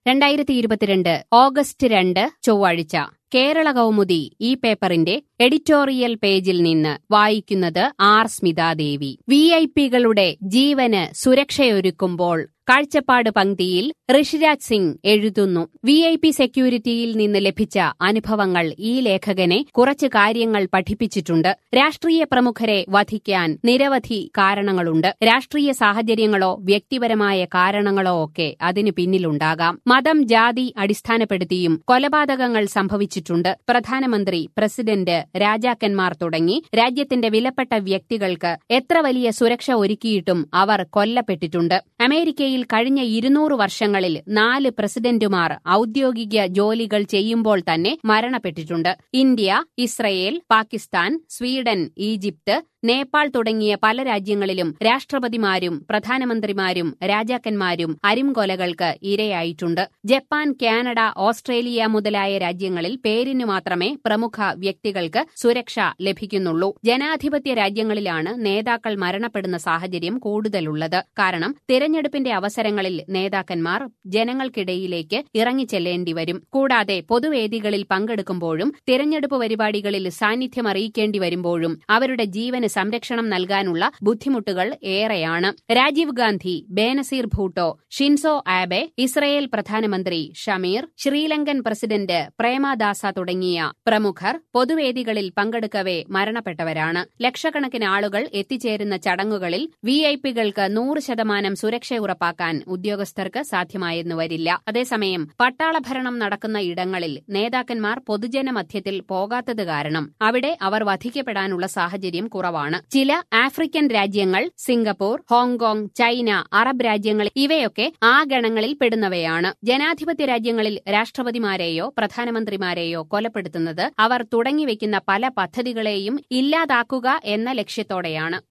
രണ്ടായിരത്തി ഇരുപത്തിരണ്ട് ഓഗസ്റ്റ് രണ്ട് ചൊവ്വാഴ്ച കേരള കൗമുദി ഈ പേപ്പറിന്റെ എഡിറ്റോറിയൽ പേജിൽ നിന്ന് വായിക്കുന്നത് ആർ സ്മിതാദേവി വി ഐ പികളുടെ ജീവന് സുരക്ഷയൊരുക്കുമ്പോൾ കാഴ്ചപ്പാട് പങ്ക്തിയിൽ ഋഷിരാജ് സിംഗ് എഴുതുന്നു വി ഐ പി സെക്യൂരിറ്റിയിൽ നിന്ന് ലഭിച്ച അനുഭവങ്ങൾ ഈ ലേഖകനെ കുറച്ച് കാര്യങ്ങൾ പഠിപ്പിച്ചിട്ടുണ്ട് രാഷ്ട്രീയ പ്രമുഖരെ വധിക്കാൻ നിരവധി കാരണങ്ങളുണ്ട് രാഷ്ട്രീയ സാഹചര്യങ്ങളോ വ്യക്തിപരമായ കാരണങ്ങളോ ഒക്കെ അതിന് പിന്നിലുണ്ടാകാം മതം ജാതി അടിസ്ഥാനപ്പെടുത്തിയും കൊലപാതകങ്ങൾ സംഭവിച്ചിട്ടുണ്ട് പ്രധാനമന്ത്രി പ്രസിഡന്റ് രാജാക്കന്മാർ തുടങ്ങി രാജ്യത്തിന്റെ വിലപ്പെട്ട വ്യക്തികൾക്ക് എത്ര വലിയ സുരക്ഷ ഒരുക്കിയിട്ടും അവർ കൊല്ലപ്പെട്ടിട്ടുണ്ട് അമേരിക്കയിൽ കഴിഞ്ഞ ഇരുന്നൂറ് വർഷങ്ങളിൽ നാല് പ്രസിഡന്റുമാർ ഔദ്യോഗിക ജോലികൾ ചെയ്യുമ്പോൾ തന്നെ മരണപ്പെട്ടിട്ടുണ്ട് India Israel Pakistan Sweden Egypt Nepal തുടങ്ങിയ പല രാജ്യങ്ങളിലും രാഷ്ട്രപതിമാരും പ്രധാനമന്ത്രിമാരും രാജാക്കന്മാരും അരിംകൊലകൾക്ക് ഇരയായിട്ടുണ്ട് ജപ്പാൻ കാനഡ ഓസ്ട്രേലിയ മുതലായ രാജ്യങ്ങളിൽ പേരിനു മാത്രമേ പ്രമുഖ വ്യക്തികൾക്ക് സുരക്ഷ ലഭിക്കുന്നുള്ളൂ ജനാധിപത്യ രാജ്യങ്ങളിലാണ് നേതാക്കൾ മരണപ്പെടുന്ന സാഹചര്യം കൂടുതലുള്ളത് കാരണം തിരഞ്ഞെടുപ്പിന്റെ അവസരങ്ങളിൽ നേതാക്കന്മാർ ജനങ്ങൾക്കിടയിലേക്ക് ഇറങ്ങിച്ചെല്ലേണ്ടി വരും കൂടാതെ പൊതുവേദികളിൽ പങ്കെടുക്കുമ്പോഴും തിരഞ്ഞെടുപ്പ് പരിപാടികളിൽ സാന്നിധ്യം അറിയിക്കേണ്ടി വരുമ്പോഴും അവരുടെ ജീവന് സംരക്ഷണം നൽകാനുള്ള ബുദ്ധിമുട്ടുകൾ ഏറെയാണ് Rajiv Gandhi Benazir Bhutto Shinzo Abe Israel പ്രധാനമന്ത്രി ഷമീർ ശ്രീലങ്കൻ പ്രസിഡന്റ് പ്രേമദാസ തുടങ്ങിയ പ്രമുഖർ പൊതുവേദികളിൽ പങ്കെടുക്കവെ മരണപ്പെട്ടവരാണ് ലക്ഷക്കണക്കിന് ആളുകൾ എത്തിച്ചേരുന്ന ചടങ്ങുകളിൽ വി ഐ പികൾക്ക് നൂറ് ശതമാനം സുരക്ഷ ഉറപ്പാക്കാൻ ഉദ്യോഗസ്ഥർക്ക് സാധ്യമായെന്നു വരില്ല അതേസമയം പട്ടാളഭരണം നടക്കുന്ന ഇടങ്ങളിൽ നേതാക്കന്മാർ പൊതുജനമധ്യത്തിൽ പോകാത്തത് കാരണം അവിടെ അവർ വധിക്കപ്പെടാനുള്ള സാഹചര്യം കുറവാണ് ചില ആഫ്രിക്കൻ രാജ്യങ്ങൾ സിംഗപ്പൂർ ഹോങ്കോങ് ചൈന അറബ് രാജ്യങ്ങൾ ഇവയൊക്കെ ആ ഗണങ്ങളിൽ പെടുന്നവയാണ് ജനാധിപത്യ രാജ്യങ്ങളിൽ രാഷ്ട്രപതിമാരെയോ പ്രധാനമന്ത്രിമാരെയോ കൊലപ്പെടുത്തുന്നത് അവർ തുടങ്ങിവെക്കുന്ന പല പദ്ധതികളെയും ഇല്ലാതാക്കുക എന്ന ലക്ഷ്യത്തോടെയാണ്